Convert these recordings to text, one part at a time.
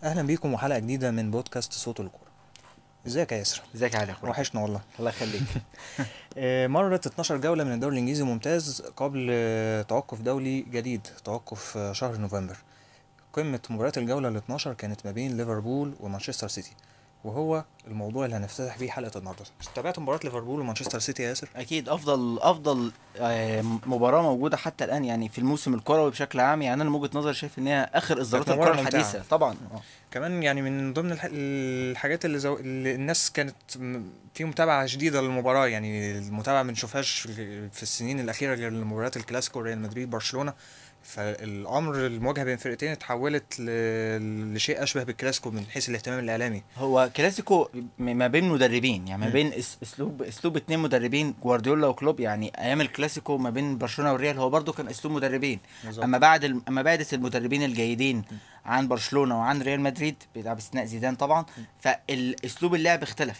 اهلا بيكم وحلقه جديده من بودكاست صوت الكوره ازيك يا ياسر ازيك يا علي اخويا وحشنا والله الله يخليك آه، مرت 12 جوله من الدوري الانجليزي ممتاز قبل آه، توقف دولي جديد توقف آه، شهر نوفمبر قمه مباريات الجوله ال 12 كانت ما بين ليفربول ومانشستر سيتي وهو الموضوع اللي هنفتتح بيه حلقه النهارده تابعت مباراه ليفربول ومانشستر سيتي يا ياسر اكيد افضل افضل آه، مباراه موجوده حتى الان يعني في الموسم الكروي بشكل عام يعني انا من وجهه نظري شايف ان هي اخر اصدارات كانت مباراة الكره ممتعة. الحديثه طبعا آه. كمان يعني من ضمن الح... الحاجات اللي, زو... اللي الناس كانت م- في متابعة شديدة للمباراة يعني المتابعة ما بنشوفهاش في السنين الأخيرة غير المباريات الكلاسيكو ريال مدريد برشلونة فالأمر المواجهة بين فرقتين اتحولت ل... لشيء أشبه بالكلاسيكو من حيث الاهتمام الإعلامي هو كلاسيكو م- ما بين مدربين يعني ما مم. بين اس- اسلوب اسلوب اتنين مدربين جوارديولا وكلوب يعني ايام الكلاسيكو ما بين برشلونه والريال هو برضو كان اسلوب مدربين بالظبط. اما بعد الم- اما بعدت المدربين الجيدين عن برشلونه وعن ريال مدريد بتاع باستثناء زيدان طبعا فالاسلوب اللعب اختلف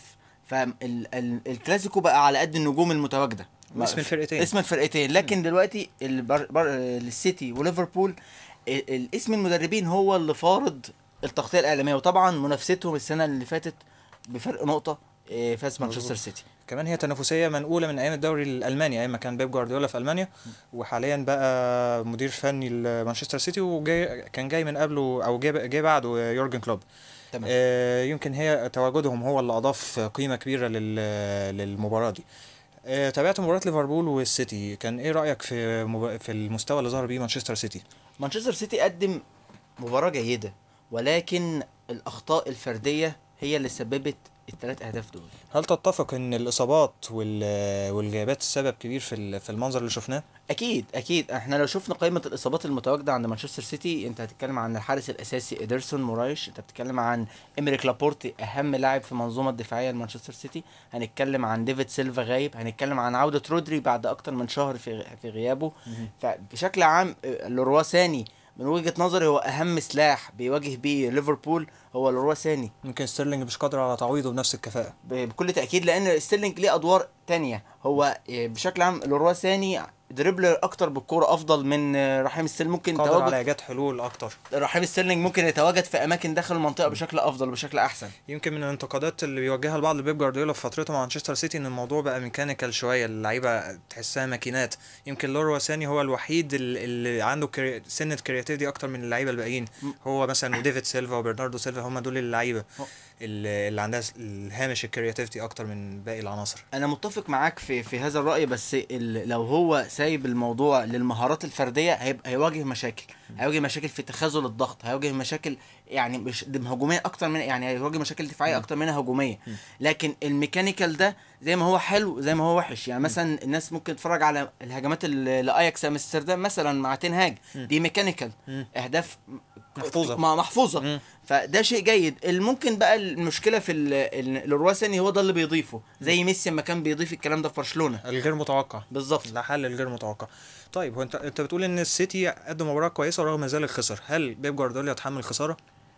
فالكلاسيكو بقى على قد النجوم المتواجده اسم الفرقتين. اسم الفرقتين لكن دلوقتي البر... بر... السيتي وليفربول ال- الاسم المدربين هو اللي فارض التغطيه الاعلاميه وطبعا منافستهم السنه اللي فاتت بفرق نقطه إيه، فاز مانشستر سيتي كمان هي تنافسية منقولة من أيام الدوري الألماني أيام ما كان بيب جوارديولا في ألمانيا وحاليا بقى مدير فني لمانشستر سيتي وجاي كان جاي من قبله أو جاي جاي بعده يورجن كلوب تمام آه، يمكن هي تواجدهم هو اللي اضاف قيمه كبيره لل- للمباراه دي آه، تابعت مباراه ليفربول والسيتي كان ايه رايك في مب- في المستوى اللي ظهر بيه مانشستر سيتي مانشستر سيتي قدم مباراه جيده ولكن الاخطاء الفرديه هي اللي سببت الثلاث اهداف دول هل تتفق ان الاصابات وال- والغيابات السبب كبير في ال- في المنظر اللي شفناه اكيد اكيد احنا لو شفنا قائمه الاصابات المتواجده عند مانشستر سيتي انت هتتكلم عن الحارس الاساسي ادرسون مورايش انت بتتكلم عن امريك لابورتي اهم لاعب في المنظومه الدفاعيه لمانشستر سيتي هنتكلم عن ديفيد سيلفا غايب هنتكلم عن عوده رودري بعد اكتر من شهر في في غيابه فبشكل عام آه، لوروا ساني من وجهه نظري هو اهم سلاح بيواجه بيه ليفربول هو لوروا ساني يمكن ستيرلينج مش قادر على تعويضه بنفس الكفاءه ب- بكل تاكيد لان ستيرلينج ليه ادوار تانية هو آه، بشكل عام لوروا ساني دريبلر اكتر بالكوره افضل من آه، رحيم ستيرلينج ممكن قادر تواجد على ايجاد حلول اكتر رحيم ستيرلينج ممكن يتواجد في اماكن داخل المنطقه بشكل افضل وبشكل احسن يمكن من الانتقادات اللي بيوجهها البعض لبيب جوارديولا في فترته مع مانشستر سيتي ان الموضوع بقى ميكانيكال شويه اللعيبه تحسها ماكينات يمكن لورو ساني هو الوحيد ال- اللي عنده كري... سنه كرياتيفيتي اكتر من اللعيبه الباقيين هو مثلا وديفيد سيلفا وبرناردو سيلفا هم دول اللعيبه هو- اللي اللي عندها س- الهامش الكرياتيفيتي اكتر من باقي العناصر انا متفق معاك في في هذا الراي بس ال- لو هو سايب الموضوع للمهارات الفرديه هيبقى هيواجه مشاكل هيواجه مشاكل في تخاذل الضغط هيواجه مشاكل يعني مش دم- هجوميه اكتر من يعني هيواجه مشاكل دفاعيه اكتر منها هجوميه لكن الميكانيكال ده زي ما هو حلو زي ما هو وحش يعني مثلا الناس ممكن تتفرج على الهجمات ال- لاياكس امستردام مثلا مع تنهاج دي ميكانيكال مم. اهداف محفوظة. ما محفوظه مم. فده شيء جيد اللي ممكن بقى المشكله في ال- ال- الرواسني هو ده اللي بيضيفه زي ميسي لما كان بيضيف الكلام ده في برشلونه الغير متوقع بالظبط ده حل الغير متوقع طيب هو انت انت بتقول ان السيتي قدم مباراه كويسه ورغم ذلك خسر هل بيب جوارديولا يتحمل الخساره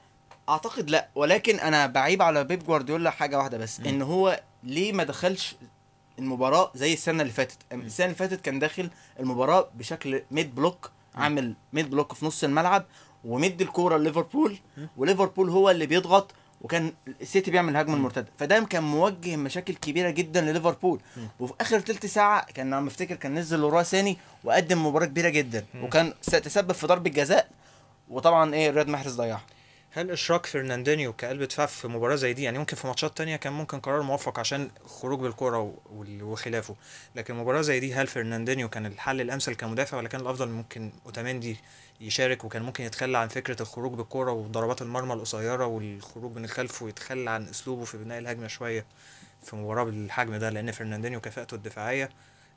اعتقد لا ولكن انا بعيب على بيب جوارديولا حاجه واحده بس ان هو ليه ما دخلش المباراه زي السنه اللي فاتت السنه اللي فاتت كان داخل المباراه بشكل ميد بلوك عامل ميد بلوك في نص الملعب ومدي الكوره لليفربول وليفربول هو اللي بيضغط وكان السيتي بيعمل الهجمه المرتده فده كان موجه مشاكل كبيره جدا لليفربول وفي اخر تلت ساعه كان انا افتكر كان نزل لوراه ثاني وقدم مباراه كبيره جدا وكان تسبب في ضربه جزاء وطبعا ايه رياض محرز ضيعها هل اشراك فرناندينيو كقلب دفاع في مباراه زي دي يعني ممكن في ماتشات تانية كان ممكن قرار موفق عشان خروج بالكرة و- وال- وخلافه لكن مباراه زي دي هل فرناندينيو كان الحل الامثل كمدافع ولا كان الافضل ممكن اوتاميندي يشارك وكان ممكن يتخلى عن فكره الخروج بالكرة وضربات المرمى القصيره والخروج من الخلف ويتخلى عن اسلوبه في بناء الهجمه شويه في مباراه بالحجم ده لان فرناندينيو كفاءته الدفاعيه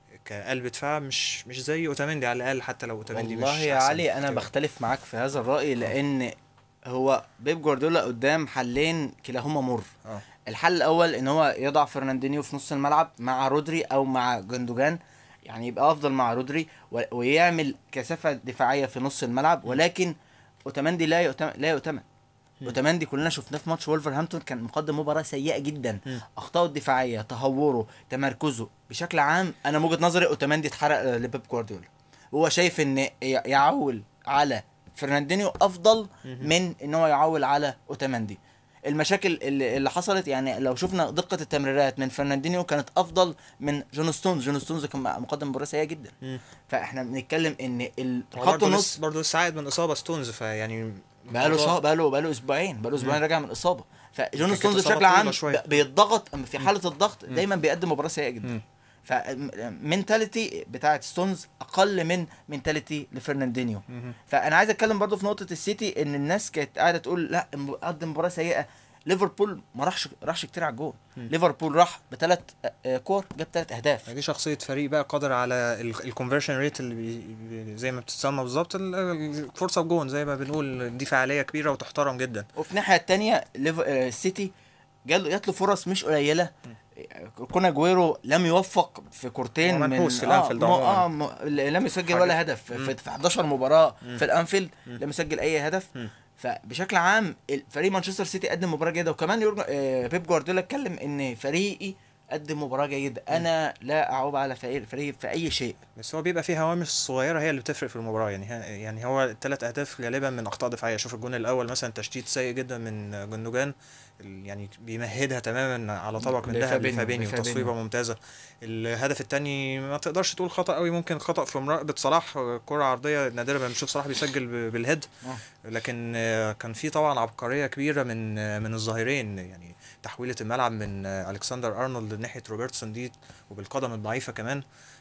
كقلب دفاع مش مش زي اوتاميندي على الاقل حتى لو اوتاميندي مش والله يا أحسن علي انا كده. بختلف معاك في هذا الراي لان هو بيب جوارديولا قدام حلين كلاهما مر اه الحل الاول ان هو يضع فرناندينيو في نص الملعب مع رودري او مع جندوجان يعني يبقى افضل مع رودري و- ويعمل كثافه دفاعيه في نص الملعب ولكن اوتاماندي لا يؤتمن لا يؤتمن اوتاماندي كلنا شفناه في ماتش وولفرهامبتون كان مقدم مباراه سيئه جدا مم. اخطائه الدفاعيه تهوره تمركزه بشكل عام انا من وجهه نظري اوتاماندي اتحرق آه، لبيب جوارديولا هو شايف ان ي- يعول على فرناندينيو افضل مهم. من ان هو يعول على اوتاماندي المشاكل اللي, اللي حصلت يعني لو شفنا دقه التمريرات من فرناندينيو كانت افضل من جون ستونز جون ستونز كان مقدم مباراه سيئه جدا مم. فاحنا بنتكلم ان ال- هو خط برضه النص لسه برضه لسه عائد من اصابه ستونز فيعني بقاله الموضوع- شهر بقاله بقاله اسبوعين بقاله اسبوعين راجع من اصابه فجون كانت ستونز إصابة بشكل عام طويلة شوية. ب- بيتضغط أما في حاله الضغط دايما بيقدم مباراه سيئه جدا مم. فمنتاليتي بتاعت ستونز اقل من منتاليتي لفرناندينيو مهم. فانا عايز اتكلم برضو في نقطه السيتي ان الناس كانت قاعده تقول لا م- قدم مباراه سيئه ليفربول ما راحش راحش كتير على الجول ليفربول راح بثلاث كور جاب ثلاث اهداف دي شخصية فريق بقى قادر على الكونفرشن ريت اللي بي بي- زي ما بتتسمى بالظبط ال- الفرصة بجون زي ما بنقول دي فعالية كبيرة وتحترم جدا وفي الناحيه الثانيه السيتي جاله جات له فرص مش قليله كون اجويرو لم يوفق في كورتين هو من منحوس في الأنفيلد اه, عموماً. آه م- لم يسجل حاجة- ولا هدف في, في 11 مباراه في الانفيلد لم يسجل اي هدف مم. فبشكل عام فريق مانشستر سيتي قدم مباراه جيده وكمان يورجن آه بيب جوارديولا اتكلم ان فريقي قدم مباراه جيده انا لا اعوب على فريق فريق في اي شيء بس هو بيبقى فيه هوامش صغيرة هي اللي بتفرق في المباراة يعني ها- يعني هو الثلاث أهداف غالبا من أخطاء دفاعية شوف الجون الأول مثلا تشتيت سيء جدا من جندوجان ال- يعني بيمهدها تماما على طبق من ذهب لفابينيو- لفابينيو لفابينيو. تصويبة ممتازة الهدف الثاني ما تقدرش تقول خطأ قوي ممكن خطأ في مراقبة صلاح كرة عرضية نادرا ما بنشوف صلاح بيسجل ب- بالهيد آه. لكن آه، كان في طبعا عبقرية كبيرة من آه، من الظهيرين يعني تحويلة الملعب من آه، ألكسندر أرنولد ناحية روبرتسون دي وبالقدم الضعيفة كمان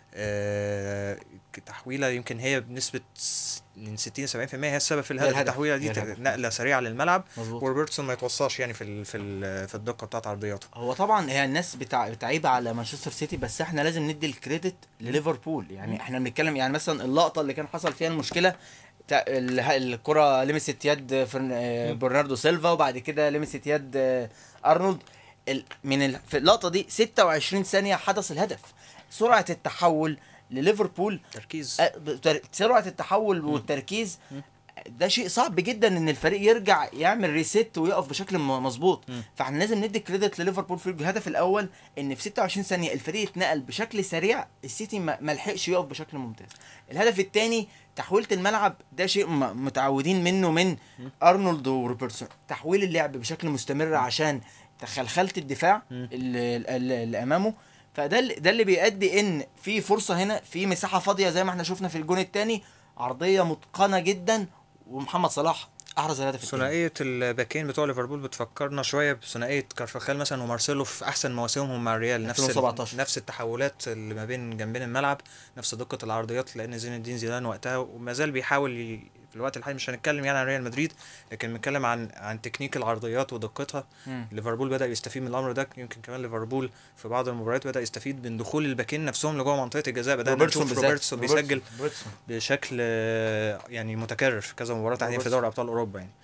آه، تحويلة يمكن هي بنسبة س- من 60 ل 70% هي السبب في الهدف الهدف. التحويلة هي دي الهدف. نقلة سريعة للملعب مظبوط وروبرتسون ما يتوصاش يعني في ال في ال في الدقة بتاعت عرضياته هو طبعا هي الناس بتع... بتعيب على مانشستر سيتي بس احنا لازم ندي الكريدت لليفربول يعني احنا بنتكلم يعني مثلا اللقطه اللي كان حصل فيها المشكله بتاع ال- الكره لمست يد فرن... آه، برناردو سيلفا وبعد كده لمست يد آه، ارنولد ال... من ال... في اللقطه دي 26 ثانيه حدث الهدف سرعه التحول لليفربول تركيز آه، بتر- سرعه التحول والتركيز ده شيء صعب جدا ان الفريق يرجع يعمل ريست ويقف بشكل م- مظبوط فاحنا لازم ندي كريدت لليفربول في الهدف الاول ان في 26 ثانيه الفريق اتنقل بشكل سريع السيتي ما ما لحقش يقف بشكل ممتاز الهدف الثاني تحويله الملعب ده شيء م- متعودين منه من ارنولد وروبرتسون تحويل اللعب بشكل مستمر عشان تخلخلت الدفاع اللي, اللي اللي امامه فده اللي- ده اللي بيؤدي ان في فرصه هنا في مساحه فاضيه زي ما احنا شفنا في الجون الثاني عرضيه متقنه جدا ومحمد صلاح احرز الهدف الثاني ثنائية الباكين بتوع ليفربول بتفكرنا شوية بثنائية كارفاخال مثلا ومارسيلو في أحسن مواسمهم مع الريال نفس ال- 2017. نفس التحولات اللي ما بين جنبين الملعب نفس دقة العرضيات لأن زين الدين زيدان وقتها وما زال بيحاول ي... في الوقت الحالي مش هنتكلم يعني عن ريال مدريد لكن بنتكلم عن عن تكنيك العرضيات ودقتها مم. ليفربول بدأ يستفيد من الأمر ده يمكن كمان ليفربول في بعض المباريات بدأ يستفيد من دخول الباكين نفسهم لجوه منطقة الجزاء بدأنا روبرتسون نشوف بالذات. روبرتسون بيسجل روبرتسون. بشكل آه، يعني متكرر في كذا مباراة تحديدا في روبرتسون. دوري ابطال اوروبا يعني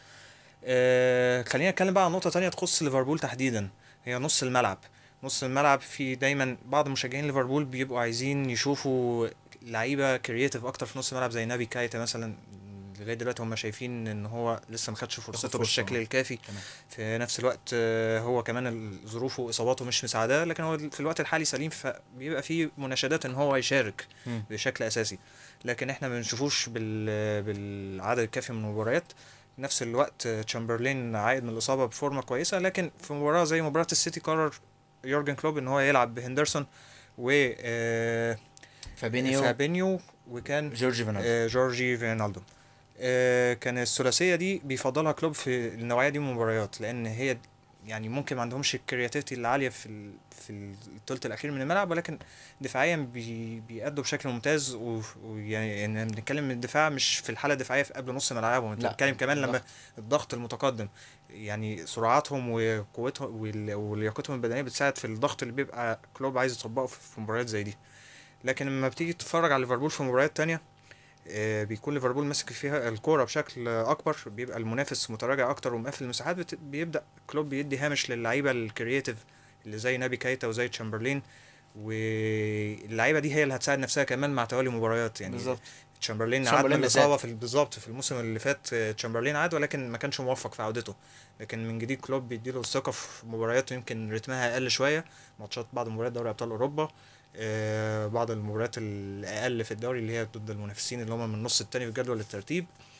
آه خلينا نتكلم بقى عن نقطة تانية تخص ليفربول تحديدا هي نص الملعب نص الملعب في دايما بعض مشجعين ليفربول بيبقوا عايزين يشوفوا لعيبة كرييتيف اكتر في نص الملعب زي نابي كايتا مثلا لغايه دلوقتي هم شايفين ان هو لسه ما خدش فرصته فرصة. بالشكل الكافي تمام. في نفس الوقت آه، هو كمان ال- ظروفه واصاباته مش مساعداه لكن هو في الوقت الحالي سليم فبيبقى فيه مناشدات ان هو يشارك مم. بشكل اساسي لكن احنا ما بنشوفوش بال... بالعدد الكافي من المباريات في نفس الوقت آه، تشامبرلين عائد من الاصابه بفورمه كويسه لكن في مباراه زي مباراه السيتي قرر يورجن كلوب ان هو يلعب بهندرسون و آه، فابينيو فابينيو وكان جورجي فينالدو آه، جورجي فينالدو آه، كان الثلاثيه دي بيفضلها كلوب في النوعيه دي من المباريات لان هي يعني ممكن ما عندهمش الكرياتيفيتي العاليه في ال... في الثلث الاخير من الملعب ولكن دفاعيا بي... بيأدوا بشكل ممتاز و- ويعني يعني بنتكلم من الدفاع مش في الحاله الدفاعيه في قبل نص ملعبهم انت لا، بتتكلم كمان لما الضغط. الضغط المتقدم يعني سرعاتهم وقوتهم وال- ولياقتهم البدنيه بتساعد في الضغط اللي بيبقى كلوب عايز يطبقه في في مباريات زي دي لكن لما بتيجي تتفرج على ليفربول في مباريات تانية آه، بيكون ليفربول ماسك فيها الكوره بشكل اكبر بيبقى المنافس متراجع اكتر ومقفل المساحات بت- بيبدا كلوب بيدي هامش للعيبه الكرييتيف اللي زي نابي كايتا وزي تشامبرلين واللعيبه دي هي اللي هتساعد نفسها كمان مع توالي مباريات يعني بالظبط تشامبرلين عاد تشامبرلين من الاصابه بالذات. في بالظبط في الموسم اللي فات آه، تشامبرلين عاد ولكن ما كانش موفق في عودته لكن من جديد كلوب بيديله الثقه في مبارياته يمكن رتمها اقل شويه ماتشات بعض مباريات دوري ابطال اوروبا آه، بعض المباريات الاقل في الدوري اللي هي ضد المنافسين اللي هم من النص التاني في جدول الترتيب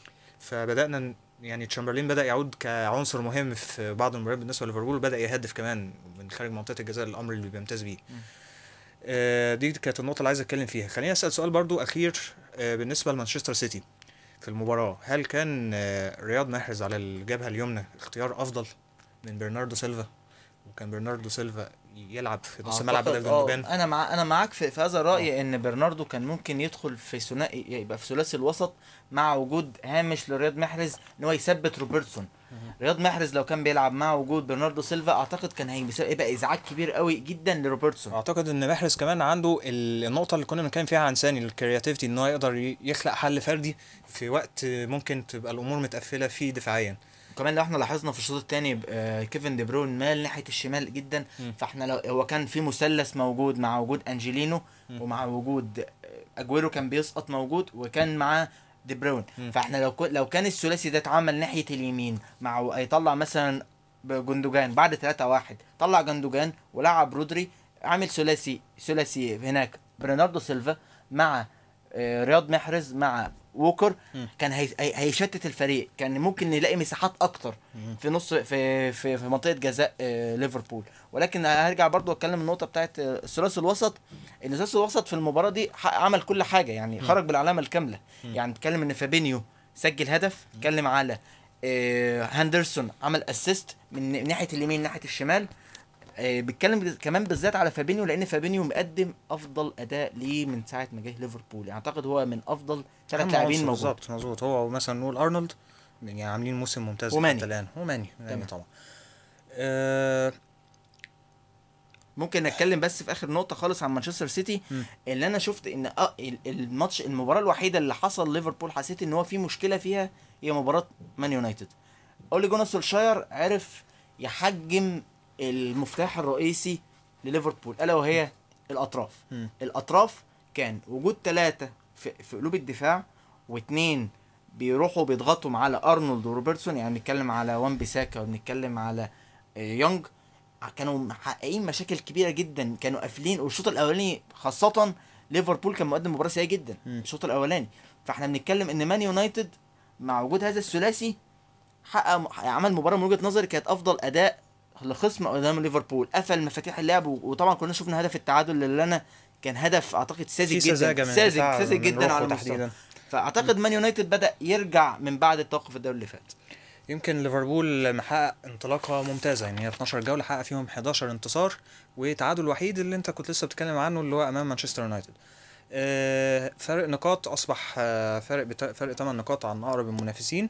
فبدانا ن- يعني تشامبرلين بدا يعود كعنصر مهم في بعض المباريات بالنسبه لليفربول وبدا يهدف كمان من خارج منطقه الجزاء الامر اللي بيمتاز بيه آه، دي كانت النقطه اللي عايز اتكلم فيها خليني اسال سؤال برضو اخير آه، بالنسبه لمانشستر سيتي في المباراه هل كان آه، رياض محرز على الجبهه اليمنى اختيار افضل من برناردو سيلفا وكان برناردو سيلفا يلعب في نص الملعب بدل أعتقد- آه، جندوجان انا مع انا معاك في, في هذا الراي ان برناردو كان ممكن يدخل في ثنائي يبقى في ثلاثي الوسط مع وجود هامش لرياض محرز ان هو يثبت روبرتسون رياض محرز لو كان بيلعب مع وجود برناردو سيلفا اعتقد كان هيبقى يبقى ازعاج كبير قوي جدا لروبرتسون اعتقد ان محرز كمان عنده ال- النقطه اللي كنا بنتكلم فيها عن ساني الكرياتيفيتي ان هو يقدر ي- يخلق حل فردي في وقت ممكن تبقى الامور متقفله فيه دفاعيا وكمان لو احنا لاحظنا في الشوط الثاني كيفن دي برون مال ناحيه الشمال جدا مم. فاحنا لو هو كان في مثلث موجود مع وجود انجيلينو مم. ومع وجود آه، اجويرو كان بيسقط موجود وكان معاه دي برون مم. فاحنا لو كو- لو كان الثلاثي ده اتعمل ناحيه اليمين مع هيطلع مثلا جندوجان بعد 3 1 طلع جندوجان ولعب رودري عامل ثلاثي ثلاثي هناك برناردو سيلفا مع آه، رياض محرز مع ووكر مم. كان هي- هي- هيشتت الفريق كان ممكن نلاقي مساحات اكتر مم. في نص في في, في منطقه جزاء آه، ليفربول ولكن هرجع برضو اتكلم النقطه بتاعت آه، الثلاثي الوسط ان الثلاثي الوسط في المباراه دي ح- عمل كل حاجه يعني خرج بالعلامه الكامله مم. يعني اتكلم ان فابينيو سجل هدف اتكلم على آه، هاندرسون عمل اسيست من ناحيه اليمين ناحيه الشمال آه، بيتكلم كمان بالذات على فابينيو لان فابينيو مقدم افضل اداء ليه من ساعه ما جه ليفربول يعني اعتقد هو من افضل ثلاث أهم لاعبين عنصر موجود بالظبط مظبوط هو مثلا نقول ارنولد يعني عاملين موسم ممتاز وماني. حتى الان وماني ماني تمام. طبعا آه ممكن نتكلم بس في اخر نقطه خالص عن مانشستر سيتي مم. اللي انا شفت ان اه ال- الماتش المباراه الوحيده اللي حصل ليفربول حسيت ان هو في مشكله فيها هي مباراه مان يونايتد اولي جونر سولشاير عرف يحجم المفتاح الرئيسي لليفربول الا وهي الاطراف مم. الاطراف كان وجود ثلاثه في, في قلوب الدفاع واثنين بيروحوا بيضغطوا على ارنولد وروبرتسون يعني بنتكلم على وان بيساكا وبنتكلم على آه، يونج كانوا محققين مشاكل كبيره جدا كانوا قافلين والشوط الاولاني خاصه ليفربول كان مقدم مباراه سيئه جدا مم. الشوط الاولاني فاحنا بنتكلم ان مان يونايتد مع وجود هذا الثلاثي حقق عمل مباراه من وجهه نظري كانت افضل اداء لخصم قدام ليفربول قفل مفاتيح اللعب و- وطبعا كلنا شفنا هدف التعادل اللي انا كان هدف اعتقد ساذج في جدا سذاجه من ساذج الدفاع ساذج من جدا روخو على المستوى تحديدا فاعتقد مان يونايتد بدا يرجع من بعد التوقف الدوري اللي فات يمكن ليفربول محقق انطلاقه ممتازه يعني هي 12 جوله حقق فيهم 11 انتصار وتعادل الوحيد اللي انت كنت لسه بتتكلم عنه اللي هو امام مانشستر يونايتد آه، فرق نقاط اصبح آه، فرق بتا... فرق 8 نقاط عن اقرب المنافسين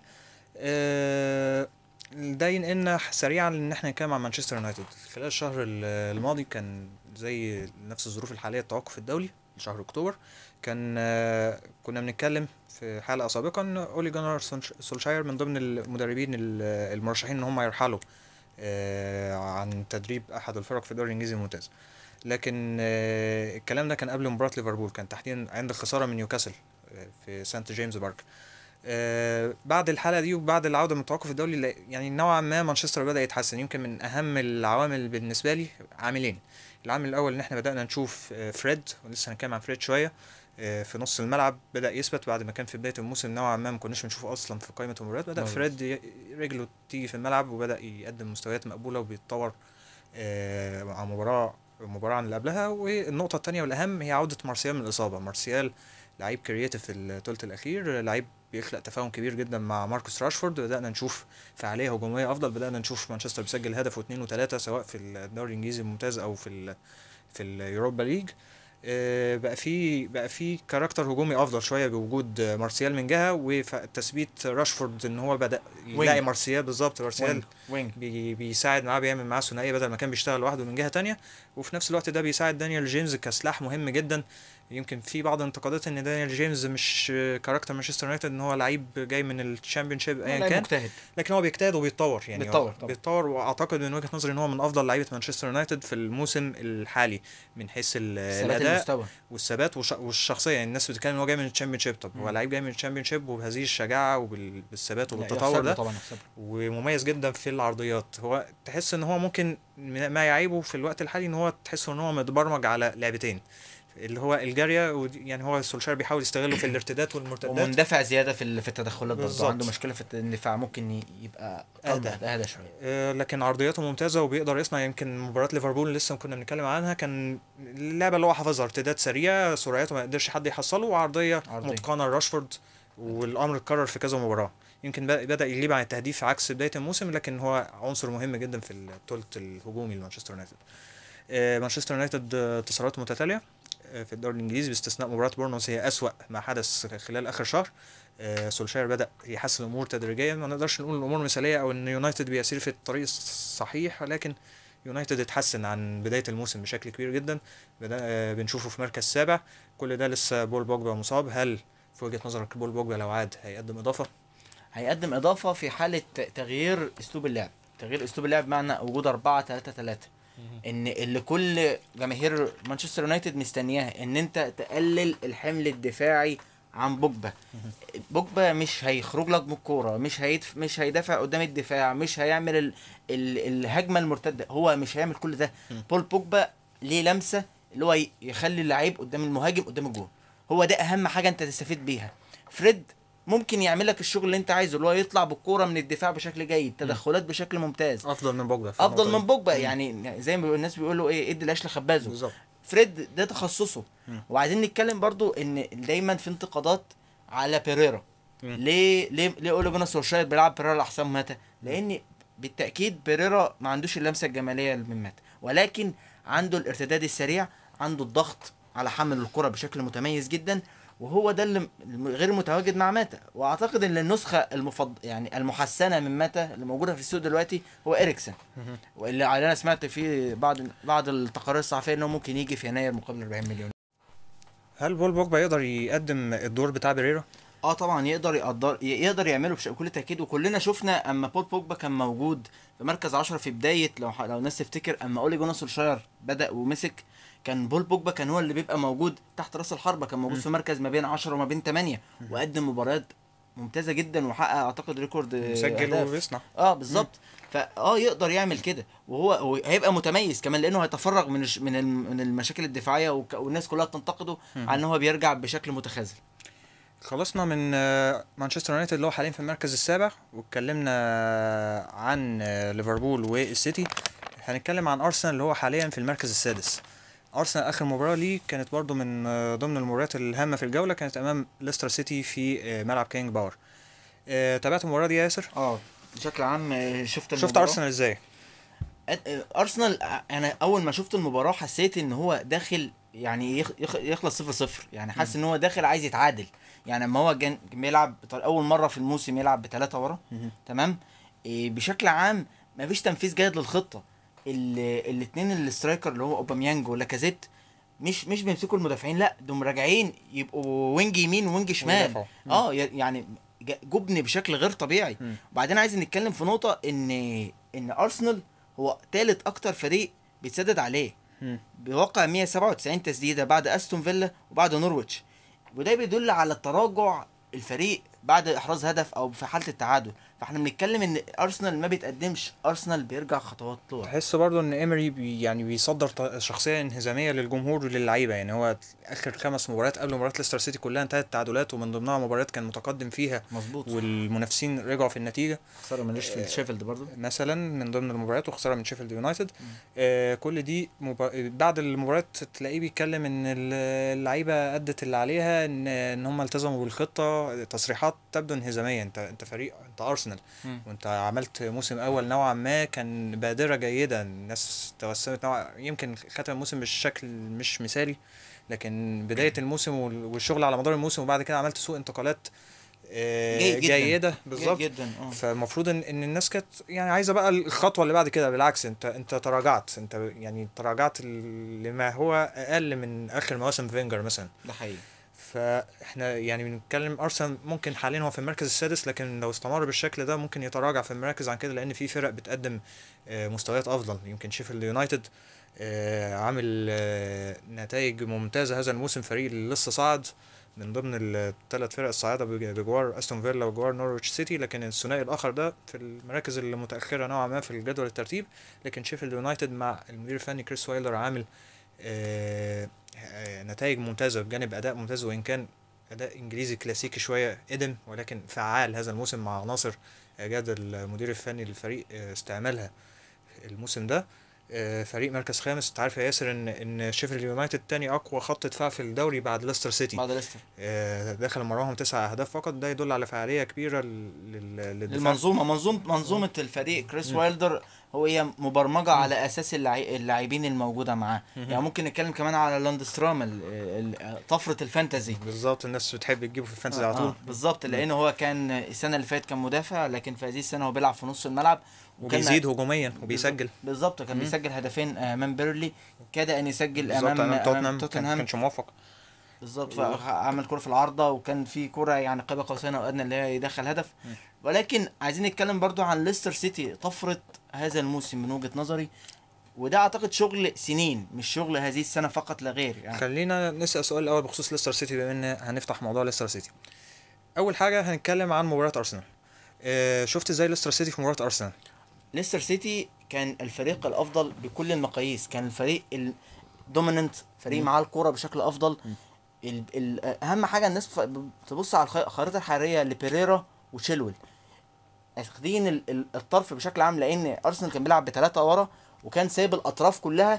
آه، ده ينقلنا سريعا ان احنا نتكلم عن مانشستر يونايتد خلال الشهر ال- الماضي كان زي نفس الظروف الحاليه التوقف الدولي لشهر اكتوبر كان آه، كنا بنتكلم في حلقه سابقا ان اولي جونر سولش- سولشاير من ضمن المدربين ال- المرشحين ان هم يرحلوا آه، عن تدريب احد الفرق في الدوري الانجليزي الممتاز لكن آه، الكلام ده كان قبل مباراه ليفربول كان تحديدا عند الخساره من نيوكاسل آه، في سانت جيمس بارك آه، بعد الحلقه دي وبعد العوده من التوقف الدولي لا- يعني نوعا ما مانشستر بدا يتحسن يمكن من اهم العوامل بالنسبه لي عاملين العامل الاول ان احنا بدانا نشوف آه، فريد ولسه هنتكلم عن فريد شويه آه، في نص الملعب بدا يثبت بعد ما كان في بدايه الموسم نوعا ما ما كناش بنشوفه اصلا في قائمه المباريات بدا مظبوط. فريد ي- رجله تيجي في الملعب وبدا يقدم مستويات مقبوله وبيتطور آه، مع مباراه المباراه عن اللي قبلها والنقطه الثانيه والاهم هي عوده مارسيال من الاصابه مارسيال لعيب كرييتيف في الثلث الاخير لعيب بيخلق تفاهم كبير جدا مع ماركوس راشفورد بدانا نشوف فعاليه هجوميه افضل بدانا نشوف مانشستر بيسجل هدف واثنين وثلاثه سواء في الدوري الانجليزي الممتاز او في ال في اليوروبا ليج آه، بقى في بقى في كاركتر هجومي افضل شويه بوجود آه، مارسيال من جهه وتثبيت راشفورد ان هو بدا يلاقي وينج. مارسيال بالظبط مارسيال وينج وينج بي بيساعد معاه بيعمل معاه ثنائيه بدل ما كان بيشتغل لوحده من جهه تانية وفي نفس الوقت ده بيساعد دانيال جيمس كسلاح مهم جدا يمكن في بعض الانتقادات ان دانيال جيمس مش كاركتر مانشستر يونايتد ان هو لعيب جاي من الشامبيونشيب ايا لاعب كان مجتهد لكن هو بيجتهد وبيتطور يعني بيتطور هو طبعا. بيتطور واعتقد من وجهه نظري ان هو من افضل لعيبه مانشستر يونايتد في الموسم الحالي من حيث ال- ثبات الاداء المستوى والثبات وش- والشخصيه يعني الناس بتتكلم ان هو جاي من الشامبيونشيب طب هو مم. لعيب جاي من الشامبيونشيب وبهذه الشجاعه وبالثبات لا، وبالتطور يحسب له ده طبعا يحسب له. ومميز جدا في العرضيات هو تحس ان هو ممكن من- ما يعيبه في الوقت الحالي ان هو تحس ان هو متبرمج على لعبتين اللي هو الجاريه ودي- يعني هو سولشاير بيحاول يستغله في الارتداد والمرتدات ومندفع زياده في ال- في التدخلات برضه بالظبط. عنده مشكله في الاندفاع ممكن ي- يبقى أهدى. اهدى اهدى شويه آه، لكن عرضياته ممتازه وبيقدر يصنع يمكن مباراه ليفربول اللي لسه كنا بنتكلم عنها كان اللعبه اللي هو حافظها ارتداد سريع سرعته ما يقدرش حد يحصله وعرضيه عرضية. متقنه لراشفورد والامر اتكرر في كذا مباراه يمكن بد- بدا يغيب عن التهديف عكس بدايه الموسم لكن هو عنصر مهم جدا في الثلث الهجومي لمانشستر يونايتد آه، مانشستر يونايتد آه، انتصارات متتاليه آه، في الدوري الانجليزي باستثناء مباراه بورنموث هي اسوا ما حدث خلال اخر شهر آه، سولشاير بدا يحسن الامور تدريجيا ما نقدرش نقول الامور مثاليه او ان يونايتد بيسير في الطريق الصحيح ولكن يونايتد اتحسن عن بدايه الموسم بشكل كبير جدا بدا آه، بنشوفه في مركز سابع كل ده لسه بول بوجبا مصاب هل في وجهه نظرك بول بوجبا لو عاد هيقدم اضافه هيقدم اضافه في حاله ت- تغيير اسلوب اللعب تغيير اسلوب اللعب معنى وجود 4 3 3 ان اللي كل جماهير مانشستر يونايتد مستنياها ان انت تقلل الحمل الدفاعي عن بوجبا بوجبا مش هيخرج لك من الكوره مش هيدف مش هيدافع قدام الدفاع مش هيعمل ال... ال... الهجمه المرتده هو مش هيعمل كل ده بول بوجبا ليه لمسه اللي هو ي- يخلي اللعيب قدام المهاجم قدام الجون هو ده اهم حاجه انت تستفيد بيها فريد ممكن يعمل لك الشغل اللي انت عايزه اللي هو يطلع بالكوره من الدفاع بشكل جيد تدخلات بشكل ممتاز افضل من بوجبا في افضل النقطة من دي. بوجبا يعني زي ما الناس بيقولوا ايه ادي العيش لخبازه بالظبط فريد ده تخصصه وبعدين نتكلم برضو ان دايما في انتقادات على بيريرا مم. ليه ليه ليه اولي جونر سولشاير بيلعب بيريرا احسن متى لان بالتاكيد بيريرا ما عندوش اللمسه الجماليه من متى ولكن عنده الارتداد السريع عنده الضغط على حمل الكره بشكل متميز جدا وهو ده اللي م- غير متواجد مع ماتا واعتقد ان النسخه المفض يعني المحسنه من ماتا اللي موجوده في السوق دلوقتي هو اريكسن واللي على انا سمعت فيه بعض بعض التقارير الصحفيه انه ممكن يجي في يناير مقابل 40 مليون هل بول بوجبا يقدر يقدم الدور بتاع بريرا اه طبعا يقدر يقدر ي- يقدر يعمله بش- بكل تاكيد وكلنا شفنا اما بول بوجبا كان موجود في مركز 10 في بدايه لو ح- لو الناس تفتكر اما اولي جونر سولشاير بدا ومسك كان بول بوجبا كان هو اللي بيبقى موجود تحت راس الحربه كان موجود في مركز ما بين 10 وما بين 8 وقدم مباريات ممتازه جدا وحقق اعتقد ريكورد آه، مسجل أهداف. وبيصنع اه بالظبط فاه يقدر يعمل كده وهو هو هيبقى متميز كمان لانه هيتفرغ من الش- من الم- من المشاكل الدفاعيه وك- والناس كلها تنتقده على ان هو بيرجع بشكل متخاذل خلصنا من آه، مانشستر يونايتد اللي هو حاليا في المركز السابع واتكلمنا عن آه، ليفربول والسيتي هنتكلم عن ارسنال اللي هو حاليا في المركز السادس ارسنال اخر مباراه ليه كانت برضو من آه، ضمن المباريات الهامه في الجوله كانت امام ليستر سيتي في آه، ملعب كينج باور آه، تابعت المباراه دي يا ياسر اه بشكل عام آه، شفت شفت المباراة. ارسنال ازاي أ- آه، ارسنال آه، انا اول ما شفت المباراه حسيت ان هو داخل يعني يخ- يخ- يخلص صفر صفر يعني حاسس ان هو داخل عايز يتعادل يعني اما هو كان بيلعب بطر- اول مره في الموسم يلعب بثلاثه ورا تمام إيه بشكل عام مفيش تنفيذ جيد للخطه الاثنين الاسترايكر اللي هو اوباميانج ولاكازيت مش مش بيمسكوا المدافعين لا دول راجعين يبقوا وينج يمين وينج شمال ويدافعوا. مم. اه ي- يعني ج- جبن بشكل غير طبيعي مم. وبعدين عايز نتكلم في نقطه ان ان ارسنال هو ثالث اكتر فريق بيتسدد عليه مم. بواقع 197 تسديده بعد استون فيلا وبعد نورويتش وده بيدل على تراجع الفريق بعد احراز هدف او في حاله التعادل فاحنا بنتكلم ان ارسنال ما بيتقدمش ارسنال بيرجع خطوات لورا بحس برضو ان ايمري بي يعني بيصدر ط- شخصيه انهزاميه للجمهور وللعيبه يعني هو اخر خمس مباريات قبل مباراه ليستر سيتي كلها انتهت تعادلات ومن ضمنها مباريات كان متقدم فيها مظبوط والمنافسين رجعوا في النتيجه خساره من شيفيلد شيفيلد برضه مثلا من ضمن المباريات وخساره من شيفيلد يونايتد آه كل دي مبا... بعد المباريات تلاقيه بيتكلم ان ال- اللعيبه ادت اللي عليها ان ان هم التزموا بالخطه تصريحات تبدو انهزاميه انت انت فريق انت ارسنال مم. وانت عملت موسم اول نوعا ما كان بادره جيده الناس توسمت نوع يمكن ختم الموسم بالشكل مش مثالي لكن بدايه الموسم وال- والشغل على مدار الموسم وبعد كده عملت سوق انتقالات آه، جيد جدا. جيده بالظبط جيد جدا اه فالمفروض ان ان الناس كانت يعني عايزه بقى الخطوه اللي بعد كده بالعكس انت انت تراجعت انت يعني تراجعت لما هو اقل من اخر مواسم فينجر مثلا ده حقيقي فاحنا يعني بنتكلم ارسنال ممكن حاليا هو في المركز السادس لكن لو استمر بالشكل ده ممكن يتراجع في المراكز عن كده لان في فرق بتقدم آه، مستويات افضل يمكن شيفيلد يونايتد آه، عامل آه، نتائج ممتازه هذا الموسم فريق اللي لسه صعد من ضمن الثلاث فرق الصاعده بج- بجوار استون فيلا وجوار نورويتش سيتي لكن الثنائي الاخر ده في المراكز اللي متاخره نوعا ما في الجدول الترتيب لكن شيفيلد يونايتد مع المدير الفني كريس وايلر عامل آه، آه، نتائج ممتازه بجانب اداء ممتاز وان كان اداء انجليزي كلاسيكي شويه ادم ولكن فعال هذا الموسم مع عناصر اجاد المدير الفني للفريق آه، استعمالها الموسم ده آه، فريق مركز خامس انت عارف يا ياسر ان ان شيفيلد يونايتد تاني اقوى خط دفاع في الدوري بعد ليستر سيتي بعد ليستر آه، دخل مرهم تسع اهداف فقط ده يدل على فعاليه كبيره لل- لل- للدفاع المنظومه منظومه منظومه الفريق كريس وايلدر هو هي مبرمجه على اساس اللعي- اللاعبين الموجوده معاه يعني ممكن نتكلم كمان على لاندسترام ال- ال- طفره الفانتازي بالظبط الناس بتحب تجيبه في الفانتزي على طول آه بالظبط لانه هو كان السنه اللي فاتت كان مدافع لكن في هذه السنه هو بيلعب في نص الملعب وكان- وبيزيد هجوميا وبيسجل بالظبط كان بيسجل هدفين امام بيرلي كاد ان يسجل بالظبط امام امام امام توتنهام كان- توتنهام كانش موفق بالظبط فعمل كرة في العارضة وكان في كرة يعني قاب قوسين او ادنى اللي هي يدخل هدف ولكن عايزين نتكلم برضو عن ليستر سيتي طفرة هذا الموسم من وجهة نظري وده اعتقد شغل سنين مش شغل هذه السنة فقط لا غير يعني خلينا نسال سؤال الاول بخصوص ليستر سيتي بما ان هنفتح موضوع ليستر سيتي اول حاجه هنتكلم عن مباراه ارسنال آه، شفت ازاي ليستر سيتي في مباراه ارسنال ليستر سيتي كان الفريق الافضل بكل المقاييس كان الفريق الدوميننت فريق معاه الكرة بشكل افضل ال ال اهم حاجه الناس ف- تبص على الخ- الخريطه الحراريه لبيريرا وشيلويل اخدين ال- ال- الطرف بشكل عام لان ارسنال كان بيلعب بثلاثه ورا وكان سايب الاطراف كلها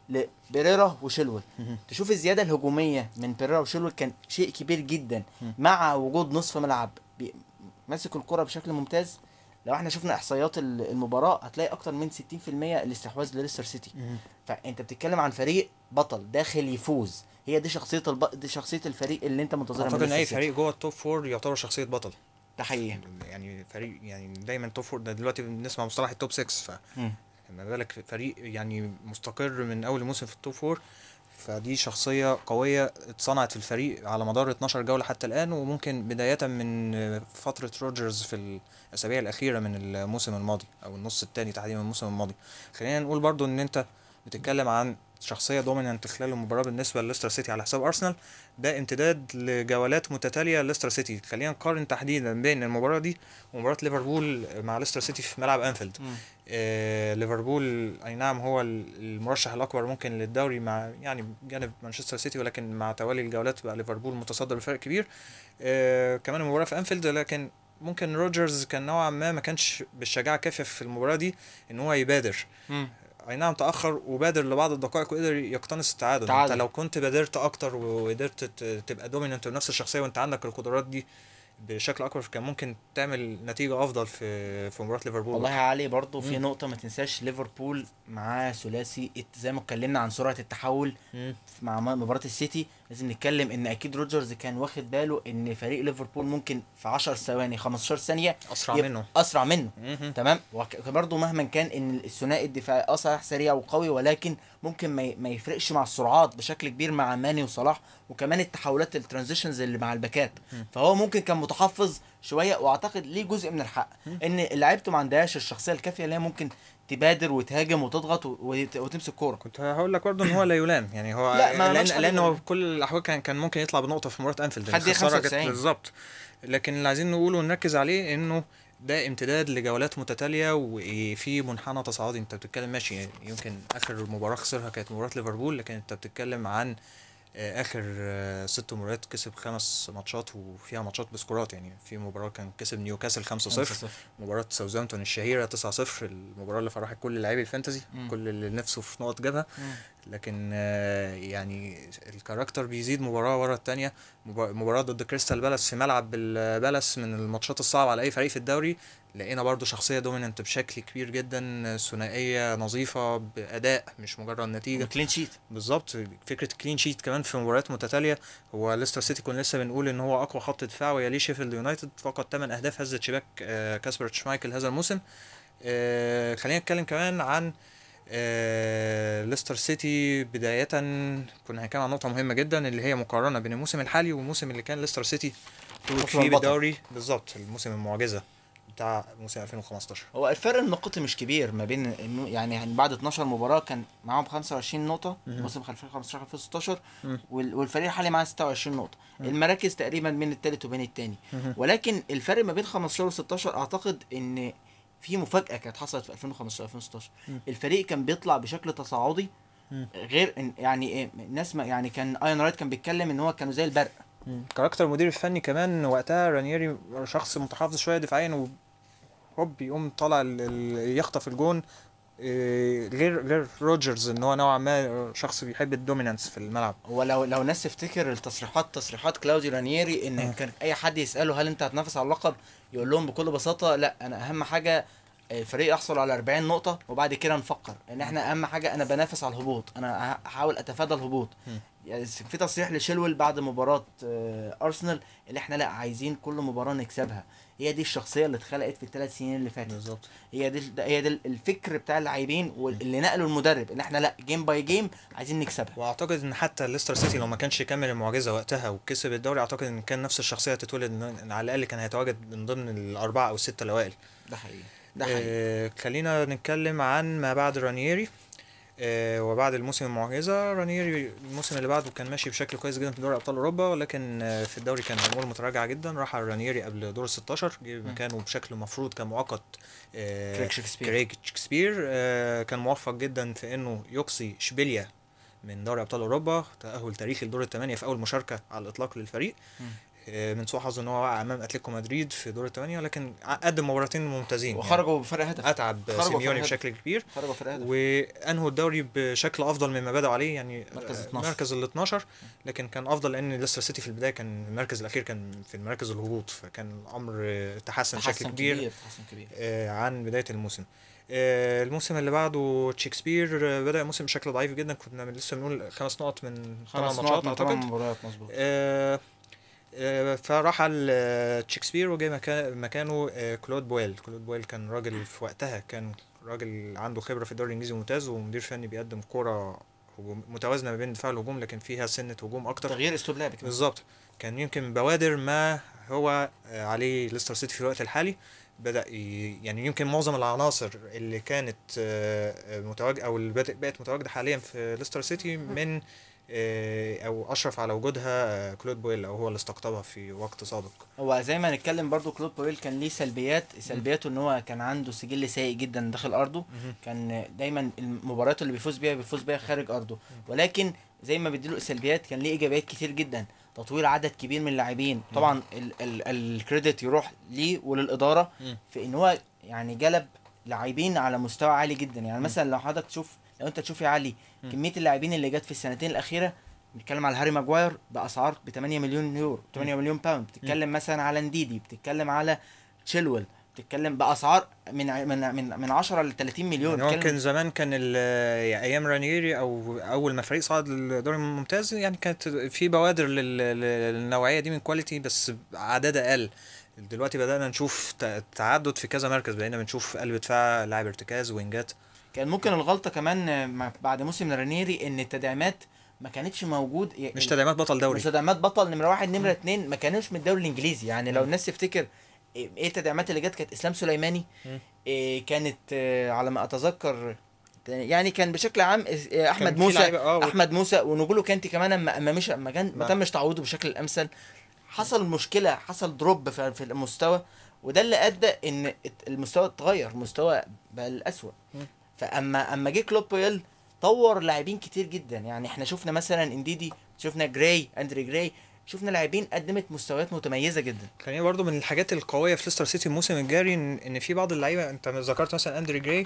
لبيريرا وشيلويل تشوف الزياده الهجوميه من بيريرا وشيلويل كان شيء كبير جدا مع وجود نصف ملعب بي- ماسك الكره بشكل ممتاز لو احنا شفنا احصائيات ال- المباراه هتلاقي اكتر من 60% الاستحواذ لليستر سيتي فانت بتتكلم عن فريق بطل داخل يفوز هي دي شخصيه الب... دي شخصيه الفريق اللي انت منتظرها من اعتقد ان اي ليستر سيتي. فريق جوه التوب فور يعتبر شخصيه بطل ده حقيقي يعني فريق يعني دايما توب فور ده دلوقتي بنسمع مصطلح التوب 6 ف مم. ما بالك في فريق يعني مستقر من اول الموسم في التوب فور فدي شخصية قوية اتصنعت في الفريق على مدار 12 جولة حتى الآن وممكن بداية من فترة روجرز في الأسابيع الأخيرة من الموسم الماضي أو النص الثاني تحديدا من الموسم الماضي خلينا نقول برضو إن أنت بتتكلم عن شخصية دومينانت خلال المباراة بالنسبة لليستر سيتي على حساب أرسنال ده امتداد لجولات متتالية لليستر سيتي خلينا نقارن تحديدا بين المباراة دي ومباراة ليفربول مع ليستر سيتي في ملعب أنفيلد مم. آه، ليفربول اي نعم هو ال- المرشح الاكبر ممكن للدوري مع يعني بجانب مانشستر سيتي ولكن مع توالي الجولات بقى ليفربول متصدر بفرق كبير آه، كمان المباراه في انفيلد لكن ممكن روجرز كان نوعا ما ما كانش بالشجاعه الكافيه في المباراه دي ان هو يبادر مم. اي نعم تاخر وبادر لبعض الدقائق وقدر يقتنص التعادل تعادل. انت لو كنت بادرت اكتر وقدرت ت- تبقى دوميننت بنفس الشخصيه وانت عندك القدرات دي بشكل اكبر كان ممكن تعمل نتيجه افضل في في مباراه ليفربول والله يا علي برضو في مم. نقطة ما تنساش ليفربول معاه ثلاثي ات- زي ما اتكلمنا عن سرعة التحول مم. مع م- مباراة السيتي لازم نتكلم ان اكيد روجرز كان واخد باله ان فريق ليفربول ممكن في 10 ثواني 15 ثانية اسرع يبقى منه اسرع منه مهم. تمام وبرضه مهما كان ان الثنائي الدفاعي اه صحيح سريع وقوي ولكن ممكن ما ي- ما يفرقش مع السرعات بشكل كبير مع ماني وصلاح وكمان التحولات الترانزيشنز اللي مع الباكات فهو ممكن كان متحفظ شويه واعتقد ليه جزء من الحق ان لعيبته ما عندهاش الشخصيه الكافيه اللي هي ممكن تبادر وتهاجم وتضغط و- وت- وتمسك كوره كنت هقول لك برضه ان هو لا يلام يعني هو لا، ما- لان مش حد لان هو يلام. في كل الاحوال كان كان ممكن يطلع بنقطه في مباراه انفيلد حد الخسارة جت 95. بالظبط لكن اللي عايزين نقوله ونركز عليه انه ده امتداد لجولات متتاليه وفي منحنى تصاعدي انت بتتكلم ماشي يمكن اخر مباراه خسرها كانت مباراه ليفربول لكن انت بتتكلم عن آه، اخر آه، ست مباريات كسب خمس ماتشات وفيها ماتشات بسكورات يعني في مباراه كان كسب نيوكاسل 5-0 مباراة ساوثهامبتون الشهيرة 9-0 المباراة اللي فرحت كل لاعبي الفانتزي مم. كل اللي نفسه في نقط جابها مم. لكن آه، يعني الكاركتر بيزيد مباراة ورا التانية مبا- مباراة ضد كريستال بالاس في ملعب البالاس من الماتشات الصعبة على أي فريق في الدوري لقينا برضو شخصية دوميننت بشكل كبير جدا ثنائية نظيفة بأداء مش مجرد نتيجة كلين شيت بالظبط فكره كلين شيت كمان في مباريات متتاليه هو ليستر سيتي كنا لسه بنقول ان هو اقوى خط دفاع ويليه شيفيلد يونايتد فقط 8 اهداف هزت شباك آه، كاسبر شمايكل هذا الموسم آه، خلينا نتكلم كمان عن آه، ليستر سيتي بداية كنا هنتكلم عن نقطة مهمة جدا اللي هي مقارنة بين الموسم الحالي والموسم اللي كان ليستر سيتي توج أصلاً فيه بطل. بالدوري بالظبط الموسم المعجزة بتاع موسم 2015 هو الفرق النقطي مش كبير ما بين إنه- يعني يعني بعد 12 مباراة كان معاهم 25 نقطة مهم. موسم 2015 2016 مم. وال- والفريق الحالي معاه 26 نقطة المراكز تقريبا بين التالت وبين التاني مهم. ولكن الفرق ما بين 15 و 16 اعتقد ان في مفاجأة كانت حصلت في 2015 2016 مم. الفريق كان بيطلع بشكل تصاعدي مم. غير إن يعني إيه الناس ما يعني كان ايون رايت كان بيتكلم ان هو كانوا زي البرق كاركتر المدير الفني كمان وقتها رانييري شخص متحفظ شويه دفاعيا وهوب يقوم طالع ال- ال- يخطف الجون إيه، غير غير روجرز ان هو نوعا ما شخص بيحب الدومينانس في الملعب ولو لو الناس تفتكر التصريحات تصريحات كلاوديو رانييري ان آه. كان اي حد يساله هل انت هتنافس على اللقب يقول لهم بكل بساطه لا انا اهم حاجه الفريق يحصل على 40 نقطة وبعد كده نفكر ان احنا اهم حاجة انا بنافس على الهبوط انا هحاول اتفادى الهبوط م. يعني في تصريح لشيلويل بعد مباراة آه، ارسنال اللي احنا لا عايزين كل مباراة نكسبها هي دي الشخصية اللي اتخلقت في الثلاث سنين اللي فاتت بالظبط هي دي هي دي الفكر بتاع اللاعبين واللي نقله المدرب ان احنا لا جيم باي جيم عايزين نكسبها واعتقد ان حتى ليستر سيتي لو ما كانش كمل المعجزه وقتها وكسب الدوري اعتقد ان كان نفس الشخصيه تتولد إن على الاقل كان هيتواجد من ضمن الاربعه او السته الاوائل ده حقيقي ده حقيقي آه خلينا نتكلم عن ما بعد رانييري آه وبعد الموسم المعجزه رانييري الموسم اللي بعده كان ماشي بشكل كويس جدا في دوري ابطال اوروبا ولكن آه في الدوري كان الامور متراجعه جدا راح على رانييري قبل دور ال 16 جه مكانه بشكل مفروض كان مؤقت آه كريك شكسبير كريج شكسبير آه كان موفق جدا في انه يقصي اشبيليا من دوري ابطال اوروبا تاهل تاريخي لدور الثمانيه في اول مشاركه على الاطلاق للفريق مم. آه، من سوء حظه ان هو وقع امام اتلتيكو مدريد في دور الثمانيه لكن ع- قدم مباراتين ممتازين وخرجوا بفرق هدف يعني اتعب خرجوا سيميوني فرق بشكل كبير خرجوا فرق هدف وانهوا الدوري بشكل افضل مما بدأوا عليه يعني مركز آه، 12. مركز ال 12 لكن كان افضل لان ليستر سيتي في البدايه كان المركز الاخير كان في المراكز الهبوط فكان الامر آه، تحسن بشكل تحسن كبير كبير تحسن كبير آه، عن بدايه الموسم آه، الموسم اللي بعده تشيكسبير آه، بدا الموسم بشكل ضعيف جدا كنا من- لسه بنقول خمس نقط من ثمان خمس ماتشات نقط من ثمان اعتقد مباريات مظبوط آه، آه، فراح على تشيكسبير وجه مكان مكانه آه، كلود بويل كلود بويل كان راجل في وقتها كان راجل عنده خبره في الدوري الانجليزي ممتاز ومدير فني بيقدم كوره هجوم متوازنه ما بين الدفاع والهجوم لكن فيها سنه هجوم اكتر تغيير اسلوب لعب كمان بالظبط كان يمكن بوادر ما هو آه، عليه ليستر سيتي في الوقت الحالي بدأ ي... يعني يمكن معظم العناصر اللي كانت متواجدة أو اللي بت- بقت متواجدة حاليا في ليستر سيتي من آه، أو أشرف على وجودها آه، كلود بويل أو هو اللي استقطبها في وقت سابق هو زي ما نتكلم برضو كلوب بويل كان ليه سلبيات سلبياته ان هو كان عنده سجل سيء جدا داخل ارضه كان دايما المباريات اللي بيفوز بيها بيفوز بيها خارج ارضه ولكن زي ما بيديله سلبيات كان ليه ايجابيات كتير جدا تطوير عدد كبير من اللاعبين طبعا ال- ال- الكريدت يروح ليه وللاداره مم. في ان هو يعني جلب لاعبين على مستوى عالي جدا يعني مثلا لو حضرتك تشوف لو انت تشوف يا علي مم. كميه اللاعبين اللي جت في السنتين الاخيره بنتكلم على هاري ماجواير باسعار ب 8 مليون يورو 8 مليون باوند بتتكلم مثلا على نديدي بتتكلم على تشيلويل بتتكلم باسعار من ع- من من من 10 ل 30 مليون يعني هو بتتكلم- كان زمان كان ال- يعني ايام رانييري او اول ما فريق صعد للدوري الممتاز يعني كانت في بوادر لل- لل- للنوعيه دي من كواليتي بس عددها اقل دلوقتي بدأنا نشوف ت- تعدد في كذا مركز بقينا بنشوف قلب دفاع لاعب ارتكاز وينجات كان ممكن الغلطه كمان آه، مع- بعد موسم رانيري ان التدعيمات ما كانتش موجود مش تدعيمات بطل دوري مش تدعيمات بطل نمره واحد نمره اتنين ما كانوش من الدوري الانجليزي يعني لو الناس تفتكر ايه إيه التدعيمات اللي جت كانت اسلام سليماني مم. إيه كانت آه، على ما اتذكر يعني كان بشكل عام إيه، احمد في موسى لعيبة- آه، و- احمد موسى ونجولو كانتي كمان اما اما مش ما كان ما ما- تمش تعويضه بشكل الامثل حصل مشكله حصل دروب في في المستوى وده اللي ادى ان المستوى اتغير مستوى بقى الاسوء مم. فاما اما جه كلوب بويل طور لاعبين كتير جدا يعني احنا شفنا مثلا انديدي شفنا جراي اندري جراي شفنا لاعبين قدمت مستويات متميزه جدا خليني برضو من الحاجات القويه في ليستر سيتي الموسم الجاري ان إن في بعض اللعيبه انت ذكرت مثلا اندري جراي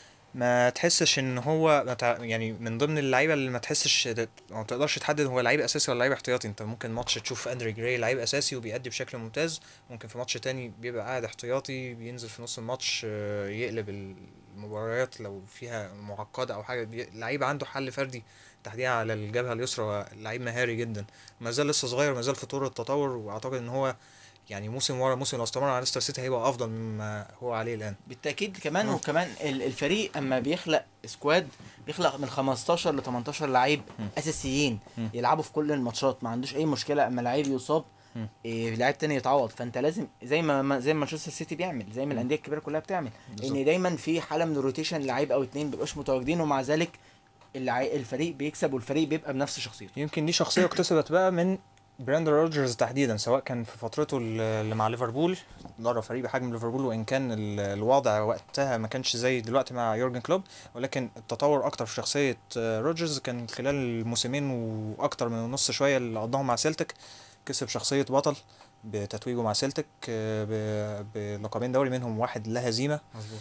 ما تحسش ان هو ما تع- يعني من ضمن اللعيبه اللي ما تحسش ما تقدرش تحدد هو لعيب اساسي ولا لعيب احتياطي انت ممكن ماتش تشوف اندري جراي لعيب اساسي وبيأدي بشكل ممتاز ممكن في ماتش تاني بيبقى قاعد احتياطي بينزل في نص الماتش آه، يقلب المباريات لو فيها معقده او حاجه بي- لعيب عنده حل فردي تحديدا على الجبهه اليسرى لعيب مهاري جدا ما زال لسه صغير ما زال في طور التطور واعتقد ان هو يعني موسم ورا موسم لو استمر على ليستر سيتي هيبقى افضل مما هو عليه الان بالتاكيد كمان آه. وكمان ال- الفريق اما بيخلق سكواد بيخلق من 15 ل 18 لعيب مم. اساسيين مم. يلعبوا في كل الماتشات ما عندوش اي مشكله اما لعيب يصاب مم. إيه لعيب تاني يتعوض فانت لازم زي ما ما- زي ما مانشستر سيتي بيعمل زي ما الانديه الكبيره كلها بتعمل بالظبط. ان دايما في حاله من الروتيشن لعيب او اتنين بيبقاش متواجدين ومع ذلك اللعي... الفريق بيكسب والفريق بيبقى بنفس شخصيته يمكن دي شخصيه اكتسبت بقى من براندر روجرز تحديدا سواء كان في فترته ال- اللي مع ليفربول درب فريق بحجم ليفربول وان كان ال- الوضع وقتها ما كانش زي دلوقتي مع يورجن كلوب ولكن التطور اكتر في شخصيه آه، روجرز كان خلال الموسمين واكتر من نص شويه اللي قضاهم مع سيلتك كسب شخصيه بطل بتتويجه مع سيلتك آه، ب- بلقبين دوري منهم واحد لا هزيمه مظبوط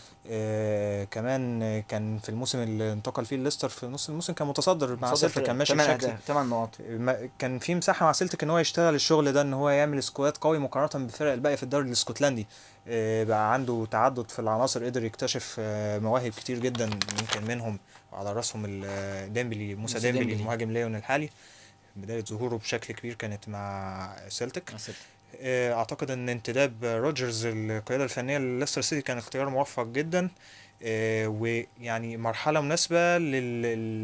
آه كمان آه، كان في الموسم اللي انتقل فيه ليستر في نص الموسم كان متصدر مع سيلتك كان ماشي بشكل 8 نقط ما- كان في مساحه مع سيلتك ان هو يشتغل الشغل ده ان هو يعمل سكواد قوي مقارنه بالفرق الباقيه في الدوري الاسكتلندي آه، بقى عنده تعدد في العناصر قدر يكتشف آه، مواهب كتير جدا يمكن منهم على راسهم ال- آه، ديمبلي موسى موسى ديمبلي ديمبلي. مهاجم ليون الحالي بدايه ظهوره بشكل كبير كانت مع سيلتك آه، اعتقد ان انتداب روجرز القياده الفنيه لليستر سيتي كان اختيار موفق جدا آه، ويعني مرحله مناسبه لل...